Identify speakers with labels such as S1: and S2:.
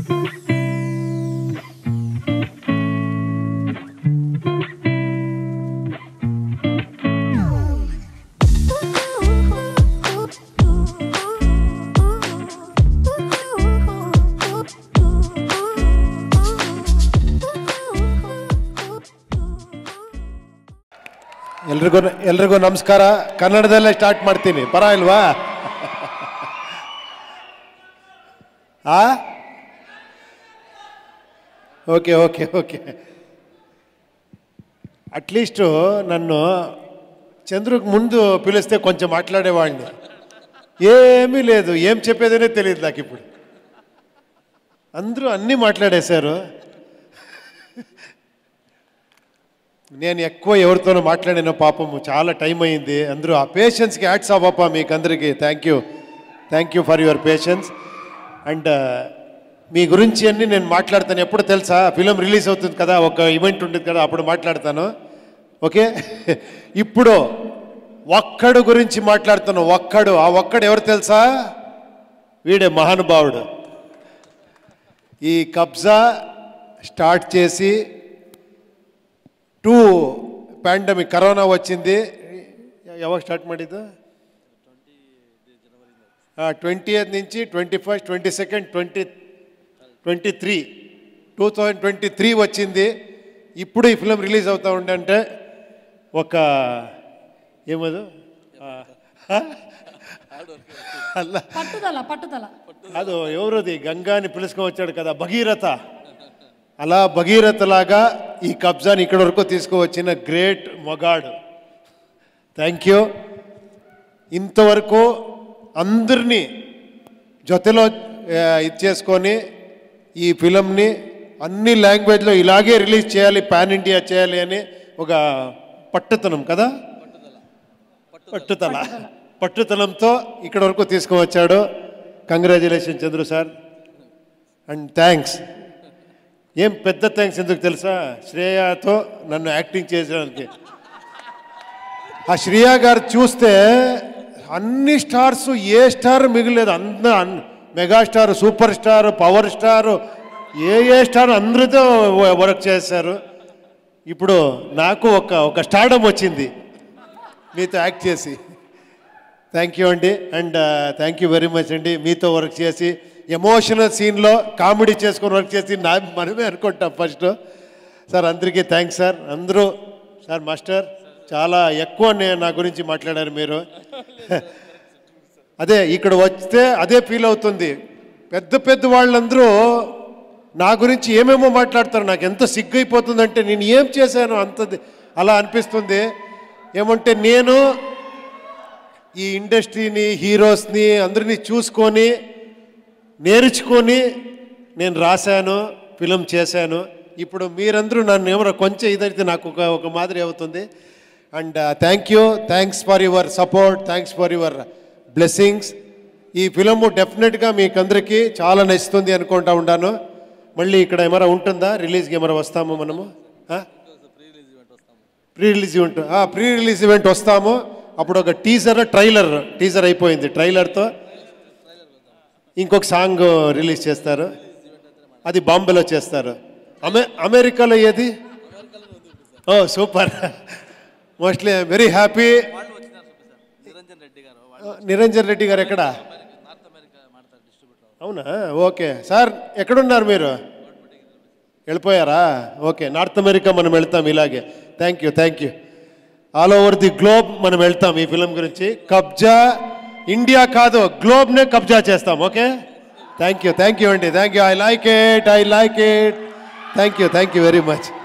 S1: ಎಲ್ರಿಗೂ ಎಲ್ರಿಗೂ ನಮಸ್ಕಾರ ಕನ್ನಡದಲ್ಲೇ ಸ್ಟಾರ್ಟ್ ಮಾಡ್ತೀನಿ ಪರ ಇಲ್ವಾ ಆ ఓకే ఓకే ఓకే అట్లీస్ట్ నన్ను చంద్రుకు ముందు పిలిస్తే కొంచెం మాట్లాడేవాడిని ఏమీ లేదు ఏం చెప్పేదనే తెలియదు నాకు ఇప్పుడు అందరూ అన్నీ మాట్లాడేశారు నేను ఎక్కువ ఎవరితోనూ మాట్లాడిన పాపము చాలా టైం అయింది అందరూ ఆ పేషెన్స్కి యాడ్స్ అవ్వప్ప మీకు అందరికీ thank you thank you for your patience and మీ గురించి అన్ని నేను మాట్లాడతాను ఎప్పుడు తెలుసా ఫిలిం రిలీజ్ అవుతుంది కదా ఒక ఈవెంట్ ఉంటుంది కదా అప్పుడు మాట్లాడతాను ఓకే ఇప్పుడు ఒక్కడు గురించి మాట్లాడుతాను ఒక్కడు ఆ ఒక్కడు ఎవరు తెలుసా వీడే మహానుభావుడు ఈ కబ్జా స్టార్ట్ చేసి ಟೂ ಪ್ಯಾಂಡಮಿಕ್ ಕರೋನಾ వచ్చింది ಯಾವಾಗ ಸ್ಟಾರ್ಟ್ ಮಾಡಿದ್ದು ట్వంటీ ఎయిత్ నుంచి twenty first twenty second twenty twenty three two thousand twenty three వచ్చింది ఇప్పుడు ఈ ఫిలిం రిలీజ్ అవుతా ఉండంటే ఒక ఏమదు ఆ, అಲ್ಲ
S2: పట్టుదల పట్టుదల
S1: ಅದು ఎవరది గంగాని పిలుచుకొని వచ్చాడు కదా భగీరథ అలా భగీరథలాగా ఈ కబ్జాని ఇక్కడి వరకు తీసుకువచ్చిన గ్రేట్ మొగాడు థ్యాంక్ యూ ఇంతవరకు అందరినీ జొతలో ఆ, ఇది చేసుకొని ఈ ఫిలంని అన్ని లాంగ్వేజ్లో ఇలాగే రిలీజ్ చేయాలి పాన్ ఇండియా చేయాలి అని ఒక పట్టుతనం కదా పట్టుదల పట్టుదలంతో ఇక్కడ వరకు తీసుకువచ్చాడు congratulation Chandru sir and thanks ఏం పెద్ద థ్యాంక్స్ ఎందుకు తెలుసా శ్రేయాతో నన్ను యాక్టింగ్ చేసడానికి ఆ శ్రేయ గారు చూస్తే అన్ని స్టార్స్ ఏ స్టార్ మిగిలేదు అంద అన్- megastar super star power star ఏ ఏ స్టార్ అందరితో వ- వర్క్ చేశారు ఇప్పుడు నాకు ఒక ఒక స్టార్డమ్ వచ్చింది మీతో యాక్ట్ చేసి థ్యాంక్ యూ అండి and thank you very much అండి మీతో వర్క్ చేసి ఎమోషనల్ సీన్లో కామెడీ చేసుకొని వర్క్ చేసి నా మనమే అనుకుంటాం ఫస్ట్ సార్ అందరికీ థ్యాంక్స్ సార్ అందరూ సార్ మాస్టర్ చాలా ఎక్కువ నే- నా గురించి మాట్లాడారు మీరు అదే ఇక్కడ వస్తే అదే ఫీల్ అవుతుంది పెద్ద పెద్ద వాళ్ళందరూ నా గురించి ఏమేమో మాట్లాడతారు నాకు ఎంత సిగ్గైపోతుందంటే నేను ఏం చేశాను అంతది అలా అనిపిస్తుంది ఏమంటే నేను ఈ ఇండస్ట్రీని హీరోస్ని అందరినీ చూసుకొని నేర్చుకొని నేను రాశాను ఫిలిం చేశాను ఇప్పుడు మీరందరూ నన్ను ఎవరో కొంచెం ఇదైతే నాకు ఒక ఒక మాదిరి అవుతుంది and thank you thanks for your support thanks for your blessings ఈ ఫిలము డెఫినెట్గా మీకు అందరికీ చాలా నచ్చుతుంది అనుకుంటా ఉన్నాను మళ్ళీ ఇక్కడ ఏమైనా ఉంటుందా రిలీజ్కి ఏమైనా వస్తాము మనము ఆ? ప్రీ రిలీజ్ ఈవెంట్ ఆ, ప్రీ రిలీజ్ ఈవెంట్ వస్తాము అప్పుడు ఒక టీజర్ ట్రైలర్ టీజర్ అయిపోయింది ట్రైలర్తో ఇంకొక సాంగ్ రిలీజ్ చేస్తారు అది బాంబేలో చేస్తారు అమె అమెరికాలో ఏది oh super mostly very happy
S3: Niranjan Reddy garu
S1: Niranjan Reddy garu ఎక్కడ
S3: నార్త్ అమెరికా మాడతారు డిస్ట్రిబ్యూటర్
S1: అవునా ఓకే సార్ ఎక్కడున్నారు మీరు వెళ్ళిపోయారా ఓకే నార్త్ అమెరికా మనం వెళ్తాం ఇలాగే thank you thank you all over the globe మనం వెళ్తాం ఈ ఫిలిం గురించి కబ్జా ఇండియా కాదు గ్లోబ్నే కబ్జా చేస్తాం okay thank you thank you అండి thank you I like it I like it thank you thank you very much